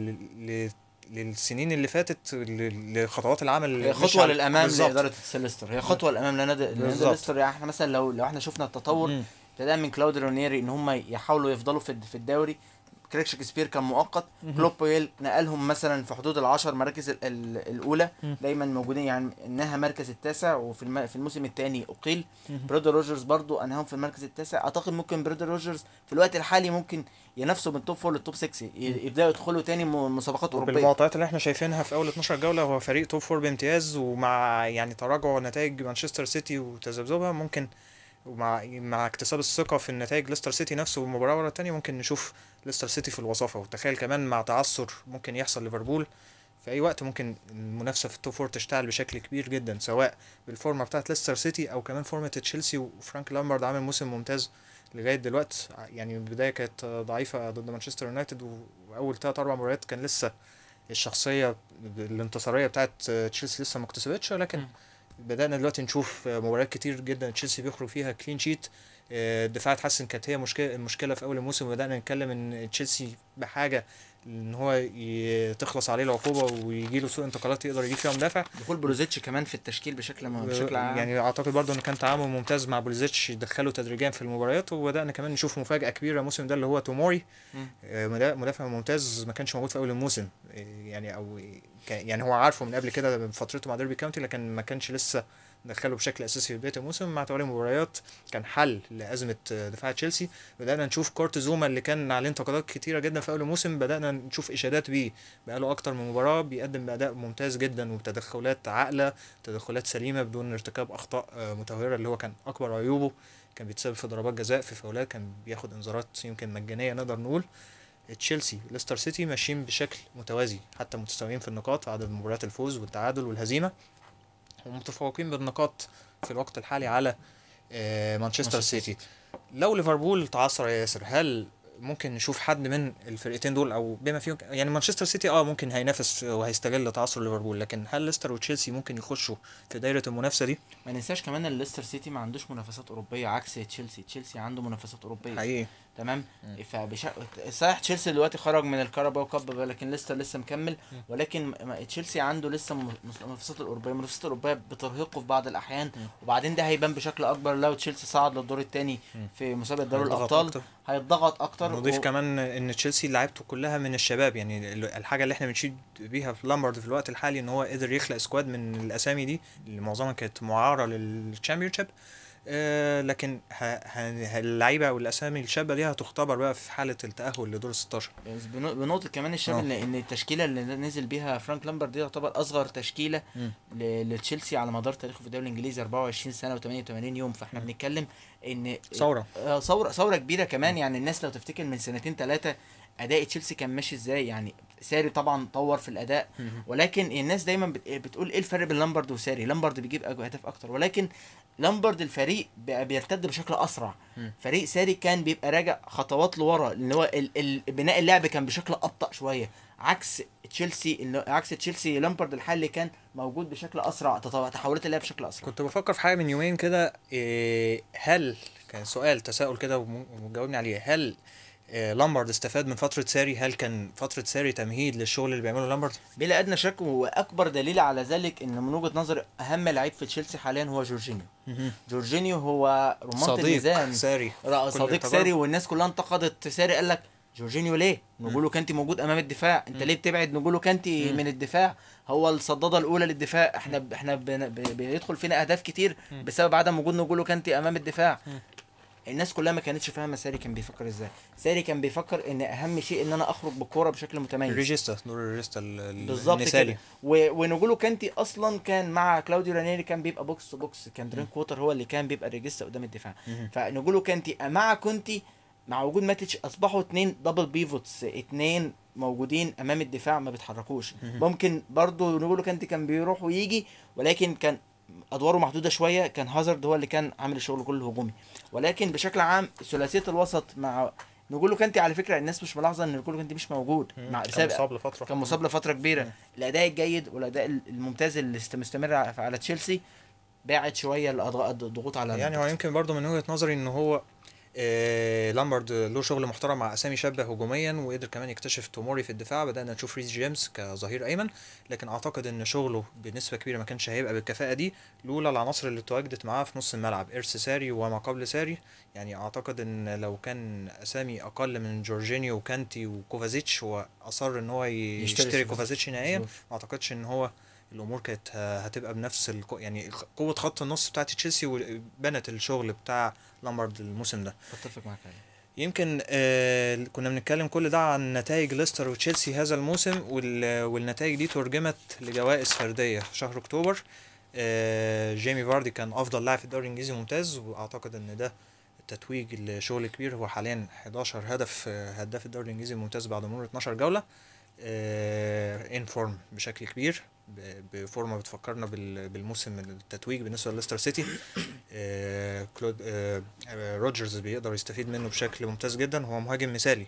لل... للسنين اللي فاتت ل- لخطوات العمل اللي هي مش خطوه على- للامام بالظبط. لاداره ليستر هي خطوه للامام لنادي لنادي بالظبط. ليستر يعني احنا مثلا لو لو احنا شفنا التطور مم. ابتداء من كلاودي رونيري ان هم يحاولوا يفضلوا في في الدوري كريك شكسبير كان مؤقت مهم. كلوب بويل نقلهم مثلا في حدود العشر مراكز ال- ال- الاولى مم. دايما موجودين يعني انها مركز التاسع وفي الم... في الموسم الثاني اقيل مهم. برودر روجرز برضو انهاهم في المركز التاسع اعتقد ممكن برودر روجرز في الوقت الحالي ممكن ينافسوا من توب فور للتوب 6 ي- يبداوا يدخلوا تاني م- مسابقات اوروبيه بالمعطيات اللي احنا شايفينها في اول 12 جوله هو فريق توب فور بامتياز ومع يعني تراجع نتائج مانشستر سيتي وتذبذبها ممكن ومع مع اكتساب الثقه في النتائج ليستر سيتي نفسه والمباراه ورا التانية ممكن نشوف ليستر سيتي في الوصافه وتخيل كمان مع تعثر ممكن يحصل ليفربول في اي وقت ممكن المنافسه في التوب فور تشتعل بشكل كبير جدا سواء بالفورمه بتاعت ليستر سيتي او كمان فورمه تشيلسي وفرانك لامبارد عامل موسم ممتاز لغايه دلوقتي يعني البدايه كانت ضعيفه ضد مانشستر يونايتد و- واول ثلاث اربع مباريات كان لسه الشخصيه الانتصاريه بتاعت تشيلسي لسه ما اكتسبتش ولكن مم. بدانا دلوقتي نشوف مباريات كتير جدا تشيلسي بيخرج فيها كلين شيت الدفاع اتحسن كانت هي مشكله المشكله في اول الموسم وبدانا نتكلم ان تشيلسي بحاجه ان هو ي- تخلص عليه العقوبه ويجي له سوق انتقالات يقدر يجيب فيها مدافع دخول بروزيتش كمان في التشكيل بشكل بشكل عام يعني اعتقد برضو ان كان تعامل ممتاز مع بوليزيتش يدخله تدريجيا في المباريات وبدانا كمان نشوف مفاجاه كبيره الموسم ده اللي هو توموري مم. آه، مدا- مدافع ممتاز ما كانش موجود في اول الموسم آه، يعني او كان- يعني هو عارفه من قبل كده من فترته مع ديربي كاونتي لكن ما كانش لسه دخله بشكل اساسي في بدايه الموسم مع توالي المباريات كان حل لازمه آه، دفاع تشيلسي بدانا نشوف كورت زوما اللي كان عليه انتقادات كتيره جدا في اول الموسم بدانا نشوف اشادات بيه بقاله اكتر من مباراه بيقدم باداء ممتاز جدا وبتدخلات عاقله تدخلات سليمه بدون ارتكاب اخطاء آه، متوهره اللي هو كان اكبر عيوبه كان بيتسبب في ضربات جزاء في فاولات كان بياخد انذارات يمكن مجانيه نقدر نقول تشيلسي ليستر سيتي ماشيين بشكل متوازي حتى متساويين في النقاط عدد مباريات الفوز والتعادل والهزيمه ومتفوقين بالنقاط في الوقت الحالي على آه، مانشستر مانشستر سيتي لو ليفربول تعثر يا ياسر هل ممكن نشوف حد من الفرقتين دول او بما فيهم يعني مانشستر سيتي اه ممكن هينافس وهيستغل تعثر ليفربول لكن هل ليستر وتشيلسي ممكن يخشوا في دايره المنافسه دي ما ننساش كمان ان ليستر سيتي ما عندوش منافسات اوروبيه عكس تشيلسي تشيلسي عنده منافسات اوروبيه حقيقي تمام مم. فبش... صحيح تشيلسي دلوقتي خرج من الكاراباو كاب لكن لسه لسه مكمل مم. ولكن ما- تشيلسي عنده لسه م- المنافسات الاوروبيه المنافسات الاوروبيه بترهقه في بعض الاحيان مم. وبعدين ده هيبان بشكل اكبر لو تشيلسي صعد للدور الثاني مم. في مسابقه دوري هيضغط الابطال أكتر. هيتضغط اكتر نضيف و- كمان ان تشيلسي لعيبته كلها من الشباب يعني ال- الحاجه اللي احنا بنشيد بيها في لامبرد في الوقت الحالي ان هو قدر يخلق سكواد من الاسامي دي اللي معظمها كانت معاره للتشامبيونشيب آه لكن ه- ه- اللعيبه او الاسامي الشابه دي هتختبر بقى في حاله التاهل لدور ال 16 بس بنو- بنقطة كمان الشاب آه. ان ان التشكيلة اللي نزل بيها فرانك لامبرد دي تعتبر اصغر تشكيلة مم. ل- لتشيلسي على مدار تاريخه في الدوري الانجليزي 24 سنة و88 يوم فاحنا مم. بنتكلم ان ثوره آه، ثورة ثورة كبيرة كمان يعني الناس لو تفتكر من سنتين ثلاثة اداء تشيلسي كان ماشي ازاي يعني ساري طبعا طور في الاداء ولكن الناس دايما بت- بتقول ايه الفرق بين لامبرد وساري لامبرد بيجيب أج- اهداف اكتر ولكن لامبرد الفريق بقى بيرتد بشكل اسرع مم. فريق ساري كان بيبقى راجع خطوات لورا اللي هو ال- ال- بناء اللعب كان بشكل ابطا شويه عكس تشيلسي اللي- عكس تشيلسي لامبرد الحالي كان موجود بشكل اسرع تط- تحولات اللعب بشكل اسرع كنت بفكر في حاجه من يومين كده إيه هل كان سؤال تساؤل كده وم- وجاوبني عليه هل آه، لامبرد استفاد من فتره ساري هل كان فتره ساري تمهيد للشغل اللي بيعمله لامبرد بلا ادنى شك واكبر دليل على ذلك ان من وجهه نظري اهم لعيب في تشيلسي حاليا هو جورجينيو جورجينيو هو رمانة صديق الميزان ساري را- كل صديق التجارب. ساري والناس كلها انتقدت ساري قال لك جورجينيو ليه نقولو كانتي موجود امام الدفاع انت ليه بتبعد نقولو كانتي مم. من الدفاع هو الصداده الاولى للدفاع احنا ب... احنا بن... ب... بيدخل فينا اهداف كتير مم. بسبب عدم وجود نقولو كانتي امام الدفاع مم. الناس كلها ما كانتش فاهمه ساري كان بيفكر ازاي ساري كان بيفكر ان اهم شيء ان انا اخرج بالكوره بشكل متميز الريجيستا دور الريجيستا ال- ال- بالظبط المثالي كده و- ونقوله كانتي اصلا كان مع كلاوديو رانيري كان بيبقى بوكس تو بوكس كان درينك ووتر هو اللي كان بيبقى الريجيستا قدام الدفاع مهم. فنقوله كانتي مع كونتي مع وجود ماتيتش اصبحوا اتنين دبل بيفوتس اتنين موجودين امام الدفاع ما بيتحركوش مهم. ممكن برضو نقوله كانتي كان بيروح ويجي ولكن كان ادواره محدوده شويه كان هازارد هو اللي كان عامل الشغل كله هجومي ولكن بشكل عام ثلاثيه الوسط مع نقوله كانتي على فكره الناس مش ملاحظه ان نقوله كانتي مش موجود مع كان بسبب مصاب لفتره كان مصاب لفتره كبيره مم. الاداء الجيد والاداء الممتاز اللي است- مستمر على على تشيلسي باعد شويه الأضغ- الضغوط على يعني هو يمكن برضه من وجهه نظري ان هو آه لامبرد له شغل محترم مع اسامي شابه هجوميا وقدر كمان يكتشف توموري في الدفاع بدانا نشوف ريس جيمس كظهير ايمن لكن اعتقد ان شغله بنسبه كبيره ما كانش هيبقى بالكفاءه دي لولا العناصر اللي تواجدت معاه في نص الملعب ارس ساري وما قبل ساري يعني اعتقد ان لو كان اسامي اقل من جورجينيو وكانتي وكوفازيتش هو اصر ان هو ي- يشتري يشتري كوفازيتش. كوفازيتش نهائيا مظبوط. ما اعتقدش ان هو الامور كانت ه- هتبقى بنفس القو... يعني قوه خط النص بتاعت تشيلسي وبنت الشغل بتاع لامبرد الموسم ده اتفق معاك عليه يمكن آه كنا بنتكلم كل ده عن نتائج ليستر وتشيلسي هذا الموسم وال... والنتائج دي ترجمت لجوائز فرديه في شهر اكتوبر آه جيمي فاردي كان افضل لاعب في الدوري الانجليزي ممتاز واعتقد ان ده تتويج لشغل كبير هو حاليا 11 هدف آه، هداف الدوري الانجليزي الممتاز بعد مرور 12 جوله ان فورم بشكل كبير ب- بفورمه بتفكرنا بال- بالموسم التتويج بالنسبه لليستر سيتي آه، كلود آه، آه، روجرز بيقدر يستفيد منه بشكل ممتاز جدا هو مهاجم مثالي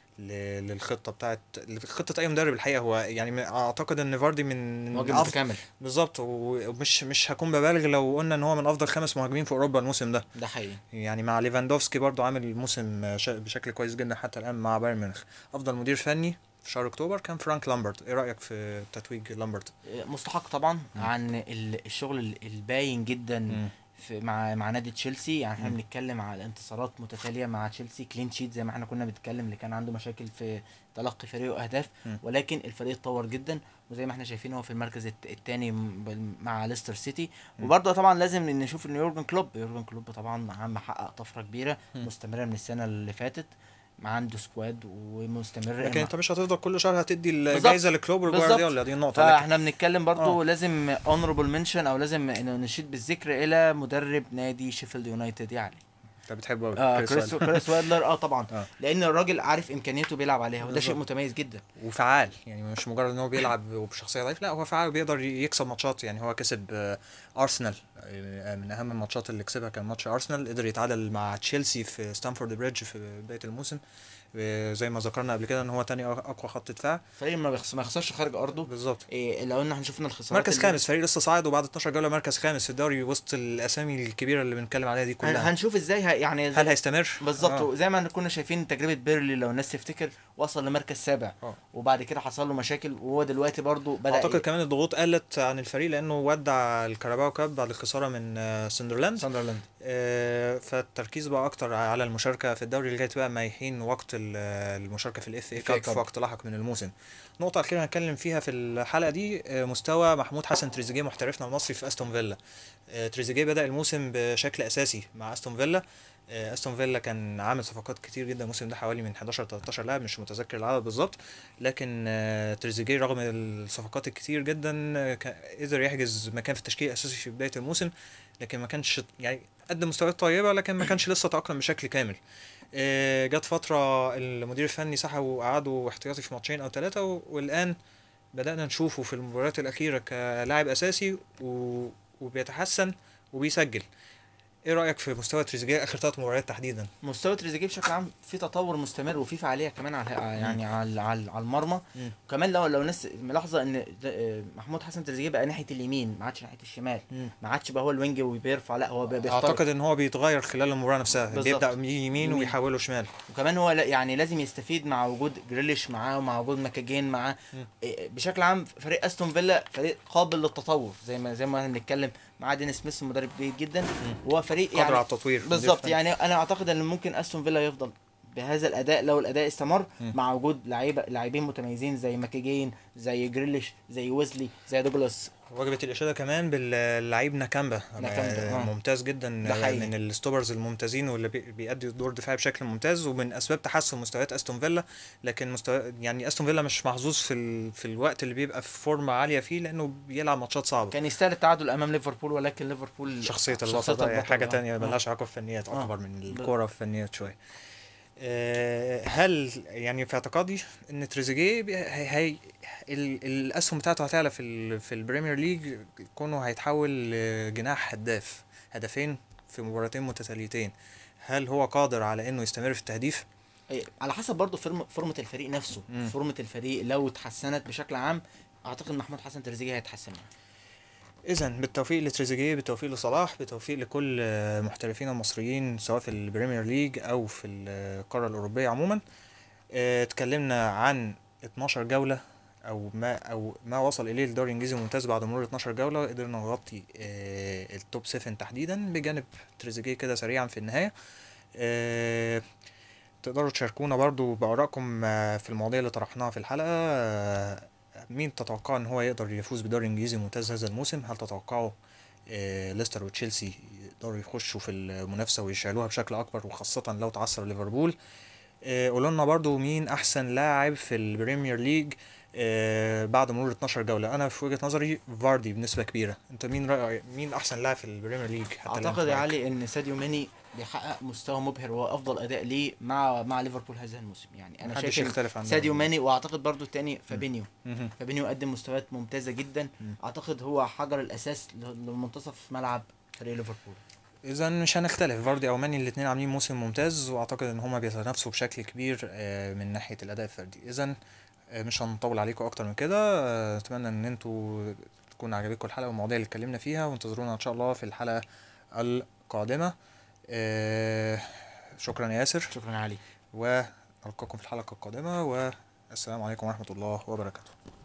ل- للخطه بتاعت خطه اي مدرب الحقيقه هو يعني من- اعتقد ان فاردي من مهاجم أفضل متكامل بالظبط ومش مش هكون ببالغ لو قلنا ان هو من افضل خمس مهاجمين في اوروبا الموسم ده ده حقيقي يعني مع ليفاندوفسكي برضو عامل موسم ش- بشكل كويس جدا حتى الان مع بايرن ميونخ افضل مدير فني في شهر اكتوبر كان فرانك لامبرت ايه رايك في تتويج لامبرت مستحق طبعا مم. عن ال- الشغل ال- الباين جدا في مع مع نادي تشيلسي يعني احنا مم. بنتكلم على انتصارات متتاليه مع تشيلسي كلين شيت زي ما احنا كنا بنتكلم اللي كان عنده مشاكل في تلقي فريقه اهداف مم. ولكن الفريق اتطور جدا وزي ما احنا شايفين هو في المركز الثاني مع ليستر سيتي مم. وبرضه طبعا لازم نشوف ان يورجن كلوب يورجن كلوب طبعا عم محقق طفره كبيره مم. مستمره من السنه اللي فاتت مع عنده سكواد ومستمر لكن انت مش هتفضل كل شهر هتدي بالظبط. الجائزه لكلوب وجوارديولا دي النقطه لكن فاحنا بنتكلم برضو آه. لازم اونربل منشن او لازم إنه نشيد بالذكر الى مدرب نادي شيفيلد يونايتد يعني انت بتحبه قوي اه كريس كريس وايلر. كريس وايدلر اه طبعا آه. لان الراجل عارف امكانياته بيلعب عليها وده شيء بالظبط. متميز جدا وفعال يعني مش مجرد ان هو بيلعب وبشخصيه ضعيفه لا هو فعال وبيقدر يكسب ماتشات يعني هو كسب آه، ارسنال آه، من اهم الماتشات اللي كسبها كان ماتش ارسنال قدر يتعادل مع تشيلسي في ستانفورد بريدج في بدايه الموسم آه، زي ما ذكرنا قبل كده ان هو تاني اقوى خط دفاع فريق ما بيخس- ما يخسرش خارج ارضه بالظبط إيه لو ان احنا شفنا الخسارات مركز اللي- خامس فريق لسه صاعد وبعد 12 جوله مركز خامس في الدوري وسط الاسامي الكبيره اللي بنتكلم عليها دي هن- كلها هنشوف ازاي ه- يعني هل هيستمر بالظبط آه. زي ما كنا شايفين تجربه بيرلي لو الناس تفتكر وصل لمركز سابع آه. وبعد كده حصل له مشاكل وهو دلوقتي برضو بدا اعتقد كمان الضغوط قلت عن الفريق لانه ودع الكاراباو كاب بعد الخساره من آه، سندرلاند ساندرلاند آه، فالتركيز بقى اكتر على المشاركه في الدوري لغايه بقى ما يحين وقت ال- المشاركه في الاف اي FA كاب كاب. في وقت لاحق من الموسم نقطه اخيره هنتكلم فيها في الحلقه دي آه، مستوى محمود حسن تريزيجيه محترفنا المصري في استون فيلا آه، تريزيجيه بدا الموسم بشكل اساسي مع استون فيلا آه، استون فيلا كان عامل صفقات كتير جدا الموسم ده حوالي من 11 13 لاعب مش متذكر العدد بالظبط لكن آه، تريزيجيه رغم الصفقات الكتير جدا آه، كان- قدر يحجز مكان في التشكيل الاساسي في بدايه الموسم لكن ما كانش يعني قدم مستويات طيبه لكن ما كانش لسه تاقلم بشكل كامل آه، جت فتره المدير الفني سحبه وقعده احتياطي في ماتشين او ثلاثه والان بدانا نشوفه في المباريات الاخيره كلاعب اساسي و... وبيتحسن وبيسجل ايه رايك في مستوى تريزيجيه اخر ثلاث مباريات تحديدا مستوى تريزيجيه بشكل عام في تطور مستمر وفي فعاليه كمان على يعني على على, على المرمى مم. وكمان لو لو الناس ملاحظه ان ده- آه، محمود حسن تريزيجيه بقى ناحيه اليمين ما عادش ناحيه الشمال ما عادش بقى هو الوينج وبيرفع لا هو بي- بيختار اعتقد ان هو بيتغير خلال المباراه نفسها بالظبط. بيبدا يمين يمين. ويحوله شمال وكمان هو لا- يعني لازم يستفيد مع وجود جريليش معاه ومع وجود ماكاجين معاه مم. إيه، بشكل عام فريق استون فيلا فريق قابل للتطور زي ما زي ما احنا بنتكلم مع دين سميث مدرب جيد جدا وهو فريق قادر على يعني التطوير بالظبط مدير يعني انا اعتقد ان ممكن استون فيلا يفضل بهذا الاداء لو الاداء استمر مم. مع وجود لعيبه لاعبين متميزين زي ماكيجين زي جريليش زي ويزلي زي دوجلاس وجبة الإشادة كمان باللعيب ناكامبا ناكامبا، آه، آه. ممتاز جدا ده حقيقي. من الستوبرز الممتازين واللي بي- بيأدي دور دفاعي بشكل ممتاز ومن أسباب تحسن مستويات أستون فيلا لكن مستوى يعني أستون فيلا مش محظوظ في ال... في الوقت اللي بيبقى في فورمة عالية فيه لأنه بيلعب ماتشات صعبة كان يستاهل التعادل امام ليفربول ولكن ليفربول شخصية شخصية البطل ده البطل، حاجة آه. تانية آه. ملهاش علاقة بفنيات آه. أكبر من الكورة في فنيات شوية آه، هل يعني في اعتقادي ان تريزيجيه بي- هي, هي ال- الاسهم بتاعته هتعلى في ال في البريمير ليج كونه هيتحول لجناح هداف هدفين في مباراتين متتاليتين هل هو قادر على انه يستمر في التهديف إيه، على حسب برضه فورم فورمه الفريق نفسه مم. فورمه الفريق لو اتحسنت بشكل عام اعتقد محمود حسن تريزيجيه هيتحسن اذا بالتوفيق لتريزيجيه بالتوفيق لصلاح بالتوفيق لكل آه، محترفينا المصريين سواء في البريمير ليج او في القاره الاوروبيه عموما آه، اتكلمنا عن 12 جوله او ما او ما وصل اليه الدوري الانجليزي الممتاز بعد مرور 12 جوله قدرنا نغطي آه، التوب 7 تحديدا بجانب تريزيجيه كده سريعا في النهايه آه، تقدروا تشاركونا برضو بآرائكم آه، في المواضيع اللي طرحناها في الحلقة آه، مين تتوقع ان هو يقدر يفوز بالدوري الانجليزي الممتاز هذا الموسم هل تتوقعوا آه، ليستر وتشيلسي يقدروا يخشوا في المنافسة ويشعلوها بشكل اكبر وخاصة لو تعثر ليفربول آه، قولوا لنا برضو مين احسن لاعب في البريمير ليج آه، بعد مرور 12 جولة انا في وجهة نظري فاردي بنسبة كبيرة انت مين رأي مين احسن لاعب في البريمير ليج حتى الآن اعتقد في يا رأيك؟ علي ان ساديو ماني بيحقق مستوى مبهر وافضل اداء ليه مع مع ليفربول هذا الموسم يعني انا محدش شايف يختلف إن عن ده. ساديو ماني واعتقد برضو التاني فابينيو مهم. فابينيو قدم مستويات ممتازه جدا مم. اعتقد هو حجر الاساس ل- لمنتصف ملعب فريق ليفربول اذا مش هنختلف فاردي او ماني الاثنين عاملين موسم ممتاز واعتقد ان هما بيتنافسوا بشكل كبير آه، من ناحيه الاداء الفردي اذا آه، مش هنطول عليكم اكتر من كده آه، اتمنى ان انتوا تكون عجبتكم الحلقه والمواضيع اللي اتكلمنا فيها وانتظرونا ان شاء الله في الحلقه القادمه آه، شكرا يا ياسر شكرا يا علي ونلقاكم في الحلقه القادمه والسلام عليكم ورحمه الله وبركاته